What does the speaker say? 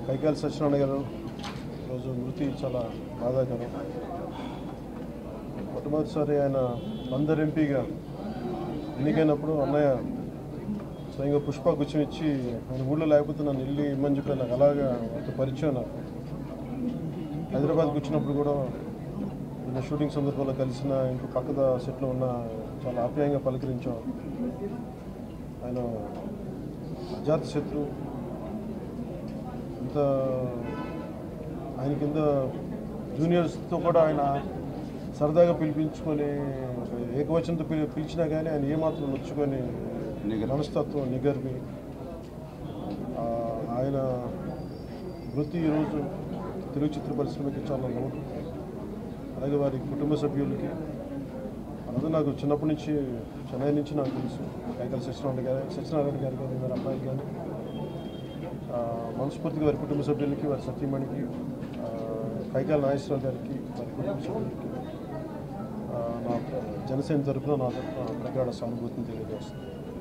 కైకాలి సత్యనారాయణ గారు ఈరోజు మృతి చాలా బాధాకరం మొట్టమొదటిసారి ఆయన అందరు ఎంపీగా ఎన్నికైనప్పుడు అన్నయ్య స్వయంగా పుష్ప గుచ్చం ఇచ్చి ఆయన ఊళ్ళో లేకపోతే నన్ను వెళ్ళి ఇమ్మని చెప్పి నాకు అలాగా ఒక పరిచయం నాకు హైదరాబాద్కి వచ్చినప్పుడు కూడా నిన్న షూటింగ్ సందర్భంలో కలిసిన ఇంకో పక్కద సెట్లో ఉన్న చాలా ఆప్యాయంగా పలకరించాం ఆయన అజాత శత్రు ఇంత ఆయన కింద జూనియర్స్తో కూడా ఆయన సరదాగా పిలిపించుకొని ఒక ఏకవచనంతో పిలి పిలిచినా కానీ ఆయన ఏమాత్రం నొచ్చుకొని నిగర్వి. మనస్తత్వం నిగర్వి ఆ, ఆయన వృత్తి ఈరోజు తెలుగు చిత్ర పరిశ్రమకి చాలా లోటు అలాగే వారి కుటుంబ సభ్యులకి అలాగే నాకు చిన్నప్పటి నుంచి చెన్నై నుంచి నాకు తెలుసు కైకల సత్యనారాయణ గారి సత్యనారాయణ గారి కానీ వారి అబ్బాయికి కానీ ఆ, మనస్ఫూర్తిగా వారి కుటుంబ సభ్యులకి వారి సత్యమణికి ఆ, కైకాల నాగేశ్వరరావు గారికి వారి కుటుంబ సభ్యులకి ఆ, నా జనసేన తరఫున నా తరఫున ప్రగాఢ సానుభూతిని తెలియజేస్తుంది